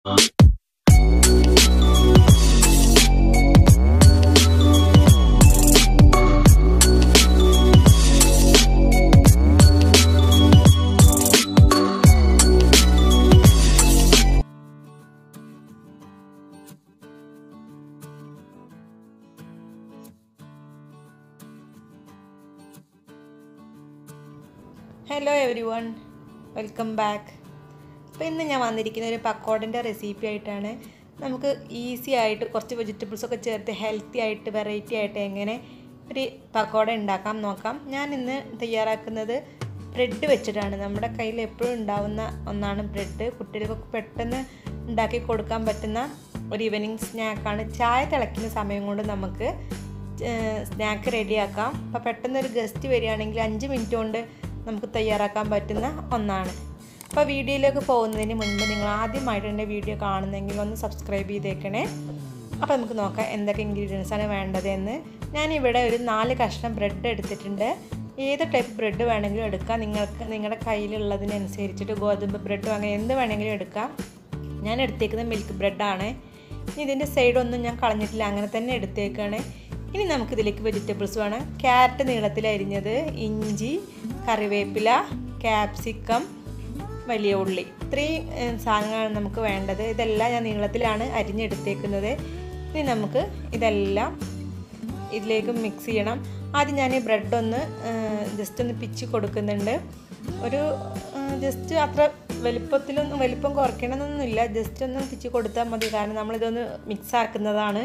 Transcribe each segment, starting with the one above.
hello everyone welcome back അപ്പോൾ ഇന്ന് ഞാൻ വന്നിരിക്കുന്ന ഒരു പക്കോടൻ്റെ റെസിപ്പി ആയിട്ടാണ് നമുക്ക് ഈസി ആയിട്ട് കുറച്ച് വെജിറ്റബിൾസ് ഒക്കെ ചേർത്ത് ഹെൽത്തി ആയിട്ട് വെറൈറ്റി ആയിട്ട് എങ്ങനെ ഒരു പക്കോട ഉണ്ടാക്കാം നോക്കാം ഞാൻ ഇന്ന് തയ്യാറാക്കുന്നത് ബ്രെഡ് വെച്ചിട്ടാണ് നമ്മുടെ കയ്യിൽ എപ്പോഴും ഉണ്ടാവുന്ന ഒന്നാണ് ബ്രെഡ് കുട്ടികൾക്കൊക്കെ പെട്ടെന്ന് ഉണ്ടാക്കി കൊടുക്കാൻ പറ്റുന്ന ഒരു ഈവനിങ് സ്നാക്കാണ് ചായ തിളയ്ക്കുന്ന സമയം കൊണ്ട് നമുക്ക് സ്നാക്ക് റെഡിയാക്കാം അപ്പോൾ പെട്ടെന്ന് ഒരു ഗസ്റ്റ് വരികയാണെങ്കിൽ അഞ്ച് മിനിറ്റ് കൊണ്ട് നമുക്ക് തയ്യാറാക്കാൻ പറ്റുന്ന ഒന്നാണ് അപ്പോൾ വീഡിയോയിലേക്ക് പോകുന്നതിന് മുൻപ് നിങ്ങൾ ആദ്യമായിട്ട് എൻ്റെ വീഡിയോ കാണുന്നെങ്കിൽ ഒന്ന് സബ്സ്ക്രൈബ് ചെയ്തേക്കണേ അപ്പോൾ നമുക്ക് നോക്കാം എന്തൊക്കെ ഇൻഗ്രീഡിയൻസാണ് വേണ്ടതെന്ന് ഞാനിവിടെ ഒരു നാല് കഷ്ണം ബ്രെഡ് എടുത്തിട്ടുണ്ട് ഏത് ടൈപ്പ് ബ്രെഡ് വേണമെങ്കിലും എടുക്കാം നിങ്ങൾക്ക് നിങ്ങളുടെ കയ്യിലുള്ളതിനനുസരിച്ചിട്ട് ഗോതമ്പ് ബ്രെഡോ അങ്ങനെ എന്ത് വേണമെങ്കിലും എടുക്കാം ഞാൻ എടുത്തേക്കുന്നത് മിൽക്ക് ബ്രെഡാണ് ഇനി ഇതിൻ്റെ സൈഡൊന്നും ഞാൻ കളഞ്ഞിട്ടില്ല അങ്ങനെ തന്നെ എടുത്തേക്കാണ് ഇനി നമുക്കിതിലേക്ക് വെജിറ്റബിൾസ് വേണം ക്യാരറ്റ് നീളത്തിൽ അരിഞ്ഞത് ഇഞ്ചി കറിവേപ്പില ക്യാപ്സിക്കം വലിയ ഉള്ളി ഇത്രയും സാധനങ്ങളാണ് നമുക്ക് വേണ്ടത് ഇതെല്ലാം ഞാൻ നീളത്തിലാണ് അരിഞ്ഞെടുത്തേക്കുന്നത് ഇനി നമുക്ക് ഇതെല്ലാം ഇതിലേക്ക് മിക്സ് ചെയ്യണം ആദ്യം ഞാൻ ഈ ബ്രെഡ് ഒന്ന് ജസ്റ്റ് ഒന്ന് പിച്ച് കൊടുക്കുന്നുണ്ട് ഒരു ജസ്റ്റ് അത്ര വലിപ്പത്തിലൊന്നും വലിപ്പം കുറയ്ക്കണമെന്നൊന്നുമില്ല ജസ്റ്റ് ഒന്ന് പിച്ച് കൊടുത്താൽ മതി കാരണം നമ്മളിതൊന്ന് മിക്സ് ആക്കുന്നതാണ്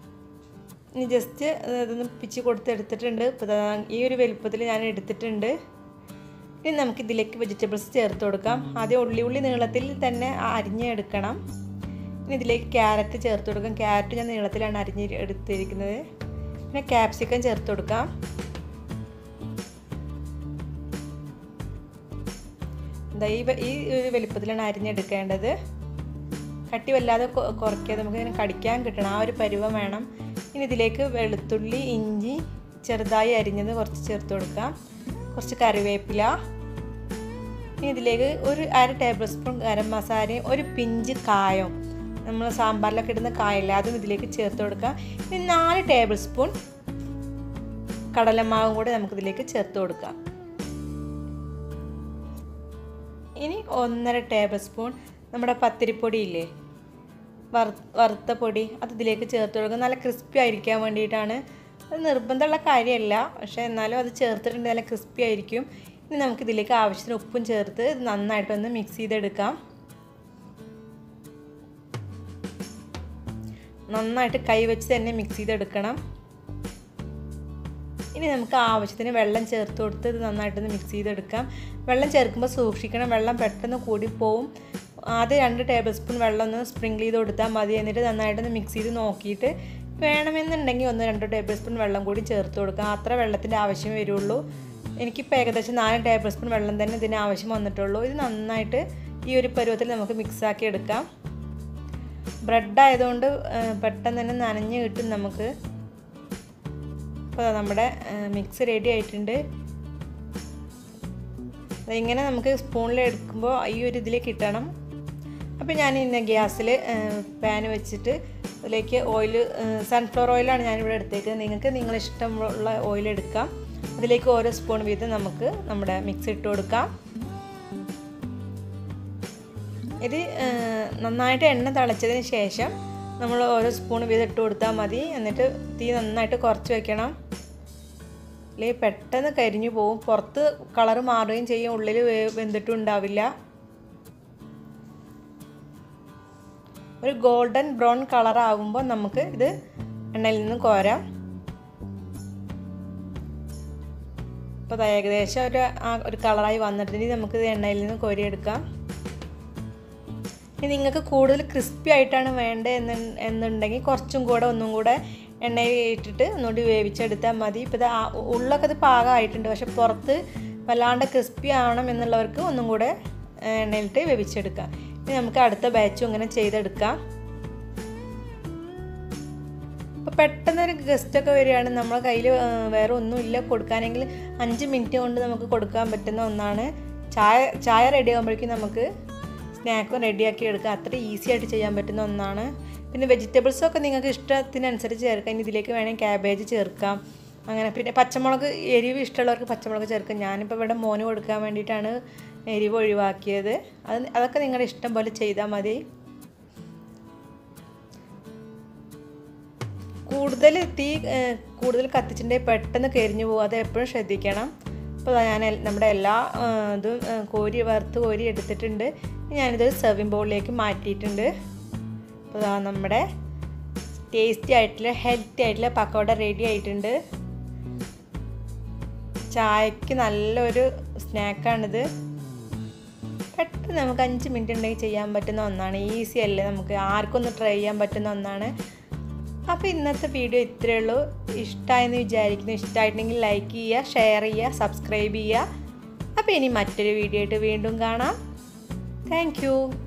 ഇനി ജസ്റ്റ് ഇതൊന്ന് പിച്ച് കൊടുത്ത് എടുത്തിട്ടുണ്ട് ഇപ്പോൾ ഈ ഒരു വലുപ്പത്തിൽ ഞാൻ എടുത്തിട്ടുണ്ട് ഇനി നമുക്ക് ഇതിലേക്ക് വെജിറ്റബിൾസ് ചേർത്ത് കൊടുക്കാം ആദ്യം ഉള്ളി ഉള്ളി നീളത്തിൽ തന്നെ അരിഞ്ഞെടുക്കണം ഇനി ഇതിലേക്ക് ക്യാരറ്റ് ചേർത്ത് കൊടുക്കാം ക്യാരറ്റ് ഞാൻ നീളത്തിലാണ് അരിഞ്ഞ് എടുത്തിരിക്കുന്നത് പിന്നെ ക്യാപ്സിക്കം ചേർത്ത് കൊടുക്കാം എന്താ ഈ ഈ ഒരു വലുപ്പത്തിലാണ് അരിഞ്ഞെടുക്കേണ്ടത് കട്ടി വല്ലാതെ കുറയ്ക്കാതെ നമുക്ക് ഇങ്ങനെ കടിക്കാൻ കിട്ടണം ആ ഒരു പരുവം വേണം ഇനി ഇതിലേക്ക് വെളുത്തുള്ളി ഇഞ്ചി ചെറുതായി അരിഞ്ഞത് കുറച്ച് ചേർത്ത് കൊടുക്കാം കുറച്ച് കറിവേപ്പില ഇനി ഇതിലേക്ക് ഒരു അര ടേബിൾ സ്പൂൺ ഗരം മസാലയും ഒരു പിഞ്ച് കായം നമ്മൾ സാമ്പാറിലൊക്കെ ഇടുന്ന കായല്ല അതും ഇതിലേക്ക് ചേർത്ത് കൊടുക്കാം ഇനി നാല് ടേബിൾ സ്പൂൺ കടലമാവും കൂടെ നമുക്കിതിലേക്ക് ചേർത്ത് കൊടുക്കാം ഇനി ഒന്നര ടേബിൾ സ്പൂൺ നമ്മുടെ പത്തിരിപ്പൊടി ഇല്ലേ വറ വറുത്ത പൊടി അത് ഇതിലേക്ക് ചേർത്ത് കൊടുക്കുക നല്ല ക്രിസ്പി ആയിരിക്കാൻ വേണ്ടിയിട്ടാണ് അത് നിർബന്ധമുള്ള കാര്യമല്ല പക്ഷേ എന്നാലും അത് ചേർത്തിട്ടുണ്ടെങ്കിൽ നല്ല ക്രിസ്പി ആയിരിക്കും ഇനി നമുക്ക് ഇതിലേക്ക് ആവശ്യത്തിന് ഉപ്പും ചേർത്ത് ഇത് നന്നായിട്ടൊന്ന് മിക്സ് ചെയ്തെടുക്കാം നന്നായിട്ട് കൈ വെച്ച് തന്നെ മിക്സ് ചെയ്തെടുക്കണം ഇനി നമുക്ക് ആവശ്യത്തിന് വെള്ളം ചേർത്ത് കൊടുത്ത് ഇത് നന്നായിട്ടൊന്ന് മിക്സ് ചെയ്തെടുക്കാം വെള്ളം ചേർക്കുമ്പോൾ സൂക്ഷിക്കണം വെള്ളം പെട്ടെന്ന് കൂടിപ്പോവും ആദ്യം രണ്ട് ടേബിൾ സ്പൂൺ വെള്ളം ഒന്ന് സ്പ്രിങ്കിൾ ചെയ്ത് കൊടുത്താൽ മതി എന്നിട്ട് നന്നായിട്ടൊന്ന് മിക്സ് ചെയ്ത് നോക്കിയിട്ട് വേണമെന്നുണ്ടെങ്കിൽ ഒന്ന് രണ്ട് ടേബിൾ സ്പൂൺ വെള്ളം കൂടി ചേർത്ത് കൊടുക്കാം അത്ര വെള്ളത്തിൻ്റെ ആവശ്യം വരുള്ളൂ എനിക്കിപ്പോൾ ഏകദേശം നാല് ടേബിൾ സ്പൂൺ വെള്ളം തന്നെ ഇതിന് ആവശ്യം വന്നിട്ടുള്ളൂ ഇത് നന്നായിട്ട് ഈ ഒരു പരുവത്തിൽ നമുക്ക് മിക്സാക്കി എടുക്കാം ബ്രെഡ് ആയതുകൊണ്ട് പെട്ടെന്ന് തന്നെ നനഞ്ഞ് കിട്ടും നമുക്ക് അപ്പോൾ നമ്മുടെ മിക്സ് റെഡി ആയിട്ടുണ്ട് ഇങ്ങനെ നമുക്ക് സ്പൂണിൽ എടുക്കുമ്പോൾ ഈ ഒരു ഇതിൽ കിട്ടണം അപ്പോൾ ഞാൻ ഇന്ന് ഗ്യാസിൽ പാൻ വെച്ചിട്ട് അതിലേക്ക് ഓയിൽ സൺഫ്ലവർ ഓയിലാണ് ഞാനിവിടെ എടുത്തേക്കുന്നത് നിങ്ങൾക്ക് നിങ്ങളിഷ്ടമുള്ള ഓയിൽ എടുക്കാം അതിലേക്ക് ഓരോ സ്പൂൺ വീതം നമുക്ക് നമ്മുടെ മിക്സ് ഇട്ട് കൊടുക്കാം ഇത് നന്നായിട്ട് എണ്ണ തിളച്ചതിന് ശേഷം നമ്മൾ ഓരോ സ്പൂൺ വീതം ഇട്ട് കൊടുത്താൽ മതി എന്നിട്ട് തീ നന്നായിട്ട് കുറച്ച് വെക്കണം അല്ലെങ്കിൽ പെട്ടെന്ന് കരിഞ്ഞു പോവും പുറത്ത് കളറ് മാറുകയും ചെയ്യും ഉള്ളിൽ വെന്തിട്ടും ഉണ്ടാവില്ല ഒരു ഗോൾഡൻ ബ്രൗൺ കളർ ആകുമ്പോൾ നമുക്ക് ഇത് എണ്ണയിൽ നിന്ന് കോരാം അപ്പോൾ ഏകദേശം ഒരു ആ ഒരു കളറായി വന്നിട്ടുണ്ടെങ്കിൽ നമുക്കിത് എണ്ണയിൽ നിന്ന് കോരിയെടുക്കാം ഇനി നിങ്ങൾക്ക് കൂടുതൽ ക്രിസ്പി ആയിട്ടാണ് വേണ്ടത് എന്ന് എന്നുണ്ടെങ്കിൽ കുറച്ചും കൂടെ ഒന്നും കൂടെ എണ്ണയിൽ ഇട്ടിട്ട് ഒന്നുകൂടി വേവിച്ചെടുത്താൽ മതി ഇപ്പോൾ ഇത് ഉള്ളൊക്കെ ഇത് പാകമായിട്ടുണ്ട് പക്ഷെ പുറത്ത് വല്ലാണ്ട് ക്രിസ്പി ആവണം എന്നുള്ളവർക്ക് ഒന്നും കൂടെ എണ്ണയിലിട്ട് വേവിച്ചെടുക്കാം ഇനി നമുക്ക് അടുത്ത ബാച്ചും ഇങ്ങനെ ചെയ്തെടുക്കാം ഇപ്പോൾ പെട്ടെന്നൊരു ഗസ്റ്റൊക്കെ വരികയാണ് നമ്മളെ കയ്യിൽ വേറെ ഒന്നുമില്ല കൊടുക്കാനെങ്കിൽ അഞ്ച് മിനിറ്റ് കൊണ്ട് നമുക്ക് കൊടുക്കാൻ പറ്റുന്ന ഒന്നാണ് ചായ ചായ റെഡി ആകുമ്പോഴേക്കും നമുക്ക് സ്നാക്കും റെഡിയാക്കി എടുക്കുക അത്ര ഈസി ആയിട്ട് ചെയ്യാൻ പറ്റുന്ന ഒന്നാണ് പിന്നെ വെജിറ്റബിൾസൊക്കെ നിങ്ങൾക്ക് ഇഷ്ടത്തിനനുസരിച്ച് ചേർക്കാം ഇനി ഇതിലേക്ക് വേണമെങ്കിൽ ക്യാബേജ് ചേർക്കാം അങ്ങനെ പിന്നെ പച്ചമുളക് എരിവ് ഇഷ്ടമുള്ളവർക്ക് പച്ചമുളക് ചേർക്കാം ഞാനിപ്പോൾ ഇവിടെ മോന് കൊടുക്കാൻ വേണ്ടിയിട്ടാണ് എരിവ് ഒഴിവാക്കിയത് അത് അതൊക്കെ നിങ്ങളുടെ ഇഷ്ടം പോലെ ചെയ്താൽ മതി കൂടുതൽ തീ ഏഹ്, കൂടുതൽ കത്തിച്ചിട്ടുണ്ടെങ്കിൽ പെട്ടെന്ന് കരിഞ്ഞു പോകും അത് എപ്പോഴും ശ്രദ്ധിക്കണം അപ്പോൾ ഞാൻ എൽ- നമ്മുടെ എല്ലാ ഏഹ്, ഇതും ഏഹ്, കോരി വറുത്ത് കോരി എടുത്തിട്ടുണ്ട് ഇനി ഞാനിത് സെർവിങ് ബൗളിലേക്ക് മാറ്റിയിട്ടുണ്ട് അപ്പോൾ ദാ നമ്മുടെ ടേസ്റ്റി ആയിട്ടുള്ള ഹെൽത്തി ആയിട്ടുള്ള പക്കോട റെഡി ആയിട്ടുണ്ട് ചായക്ക് നല്ലൊരു സ്നാക്കാണിത് പെട്ടെന്ന് നമുക്ക് അഞ്ച് മിനിറ്റ് ഉണ്ടെങ്കിൽ ചെയ്യാൻ പറ്റുന്ന ഒന്നാണ് ഈസി അല്ലേ നമുക്ക് ആർക്കും ഒന്ന് ട്രൈ ചെയ്യാൻ പറ്റുന്ന ഒന്നാണ് അപ്പോൾ ഇന്നത്തെ വീഡിയോ ഇത്രയേ ഉള്ളൂ ഇഷ്ടമായെന്ന് വിചാരിക്കുന്നു ഇഷ്ടമായിട്ടുണ്ടെങ്കിൽ ലൈക്ക് ചെയ്യുക ഷെയർ ചെയ്യുക സബ്സ്ക്രൈബ് ചെയ്യുക അപ്പോൾ ഇനി മറ്റൊരു വീഡിയോ ആയിട്ട് വീണ്ടും കാണാം താങ്ക്